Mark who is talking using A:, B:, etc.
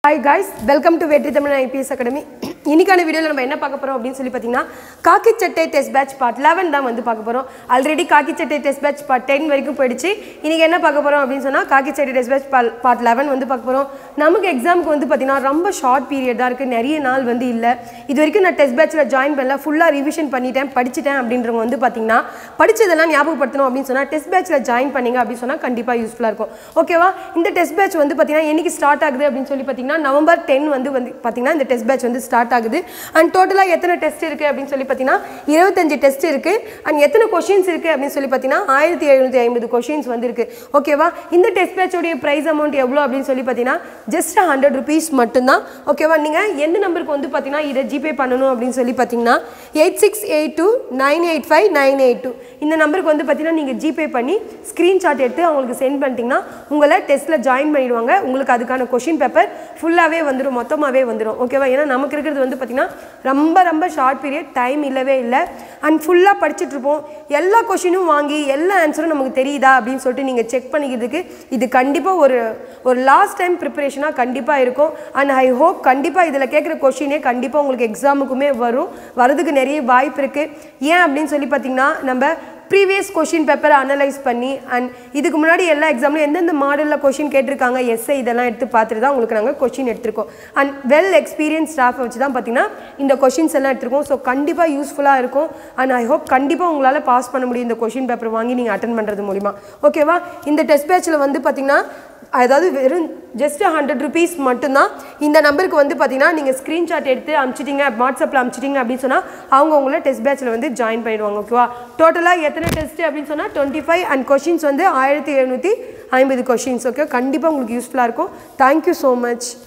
A: hi guys welcome to வெற்றி Tamil IPS academy இன்னைக்கான வீடியோவில் நம்ம என்ன பார்க்க போகிறோம் அப்படின்னு சொல்லி பார்த்தீங்கன்னா காக்கி சட்டை டெஸ்ட் பேட்ச் பார்ட் லெவன் தான் வந்து பார்க்க போகிறோம் ஆல்ரெடி காக்கி சட்டை டெஸ்ட் பேட்ச் பார்ட் டென் வரைக்கும் போயிடுச்சு இன்றைக்கி என்ன பார்க்க போகிறோம் அப்படின்னு சொன்னால் காக்கி சட்டை டெஸ்ட் பேட்ச் பார்ட் லெவன் வந்து பார்க்க போகிறோம் நமக்கு எக்ஸாமுக்கு வந்து பார்த்தீங்கன்னா ரொம்ப ஷார்ட் பீரியட் தான் இருக்குது நிறைய நாள் வந்து இல்லை இது வரைக்கும் நான் டெஸ்ட் பேட்ச்சில் ஜாயின் பண்ணல ஃபுல்லாக ரிவிஷன் பண்ணிட்டேன் படிச்சிட்டேன் அப்படின்றவங்க வந்து பார்த்தீங்கன்னா படிச்சதெல்லாம் ஞாபகப்படுத்தணும் அப்படின்னு சொன்னால் டெஸ்ட் பேட்ச்சில் ஜாயின் பண்ணீங்க அப்படின்னு சொன்னால் கண்டிப்பாக யூஸ்ஃபுல்லாக இருக்கும் ஓகேவா இந்த டெஸ்ட் பேட்ச் வந்து பார்த்தீங்கன்னா என்னைக்கு ஸ்டார்ட் ஆகுது அப்படின்னு சொல்லி பார்த்தீங்கன்னா நவம்பர் டென் வந்து வந்து பார்த்தீங்கன்னா இந்த டெஸ்ட் பேட்ச் வந்து ஸ்டார்ட் ஆகுது அண்ட் டோட்டலாக எத்தனை டெஸ்ட் இருக்குது அப்படின்னு சொல்லி பார்த்தீங்கன்னா இருபத்தஞ்சு டெஸ்ட் இருக்குது அண்ட் எத்தனை கொஷின்ஸ் இருக்குது அப்படின்னு சொல்லி பார்த்தீங்கன்னா ஆயிரத்தி எழுநூற்றி ஐம்பது கொஷின்ஸ் வந்து இருக்குது ஓகேவா இந்த டெஸ்ட் பேட்சோடைய ப்ரைஸ் அமௌண்ட் எவ்வளோ அப்படின்னு சொல்லி பார்த்தீங்கன்னா ஜஸ்ட் ஹண்ட்ரட் ருபீஸ் மட்டும்தான் ஓகேவா நீங்கள் எந்த நம்பருக்கு வந்து பார்த்தீங்கன்னா இதை ஜிபே பண்ணணும் அப்படின்னு சொல்லி பார்த்தீங்கன்னா eight six eight two nine eight five nine eight two இந்த நம்பருக்கு வந்து பார்த்தீங்கன்னா நீங்கள் ஜிபே பண்ணி ஸ்க்ரீன்ஷாட் எடுத்து அவங்களுக்கு சென்ட் பண்ணிட்டீங்கன்னா உங்களை டெஸ்ட்டில் ஜாயின் பண்ணிடுவாங்க உங்களுக்கு அதுக்கான கொஷின் பேப்பர் ஃபுல்லாகவே வந்துடும் மொத்தமாகவே வந்துடும் ஓகேவா ஏன்னா நமக்கு இருக்கிறது வந்து பார்த்திங்கன்னா ரொம்ப ரொம்ப ஷார்ட் பீரியட் டைம் இல்லவே இல்லை அண்ட் ஃபுல்லாக படிச்சுட்ருப்போம் எல்லா கொஷினும் வாங்கி எல்லா ஆன்சரும் நமக்கு தெரியுதா அப்படின்னு சொல்லிட்டு நீங்கள் செக் பண்ணிக்கிறதுக்கு இது கண்டிப்பாக ஒரு ஒரு லாஸ்ட் டைம் ப்ரிப்பரேஷனாக கண்டிப்பாக இருக்கும் அண்ட் ஐ ஹோப் கண்டிப்பாக இதில் கேட்குற கொஷினே கண்டிப்பாக உங்களுக்கு எக்ஸாமுக்குமே வரும் வரதுக்கு நிறைய வாய்ப்பு இருக்குது ஏன் அப்படின்னு சொல்லி பார்த்தீங்கன்னா நம்ம ப்ரீவியஸ் கொஷின் பேப்பரை அனலைஸ் பண்ணி அண்ட் இதுக்கு முன்னாடி எல்லா எக்ஸாம்லையும் எந்தெந்த மாடலில் கொஷின் கேட்டிருக்காங்க எஸ்ஐ இதெல்லாம் எடுத்து பார்த்துட்டு தான் உங்களுக்கு நாங்கள் கொஷின் எடுத்திருக்கோம் அண்ட் வெல் எக்ஸ்பீரியன்ஸ் ஸ்டாஃபை வச்சு தான் பார்த்தீங்கன்னா இந்த கொஷின்ஸ் எல்லாம் எடுத்திருக்கோம் ஸோ கண்டிப்பாக யூஸ்ஃபுல்லாக இருக்கும் அண்ட் ஐ ஹோப் கண்டிப்பாக உங்களால் பாஸ் பண்ண முடியும் இந்த கொஷின் பேப்பர் வாங்கி நீங்கள் அட்டன் பண்ணுறது மூலிமா ஓகேவா இந்த டெஸ்ட் பேட்சில் வந்து பார்த்தீங்கன்னா அதாவது வெறும் ஜஸ்ட் ஹண்ட்ரட் ருபீஸ் மட்டும்தான் இந்த நம்பருக்கு வந்து பார்த்தீங்கன்னா நீங்கள் ஸ்க்ரீன்ஷாட் எடுத்து அனுப்பிச்சிட்டிங்க வாட்ஸ்அப்பில் அனுப்பிச்சிட்டிங்க அப்படின்னு சொன்னால் அவங்க உங்களை டெஸ்ட் பேட்சில் வந்து ஜாயின் பண்ணிடுவாங்க ஓகேவா டோட்டலாக எத்தனை டெஸ்ட் அப்படின்னு சொன்னால் டுவெண்ட்டி ஃபைவ் அண்ட் கொஷின்ஸ் வந்து ஆயிரத்தி எழுநூற்றி ஐம்பது கொஷின்ஸ் ஓகே கண்டிப்பாக உங்களுக்கு யூஸ்ஃபுல்லாக இருக்கும் தேங்க்யூ ஸோ மச்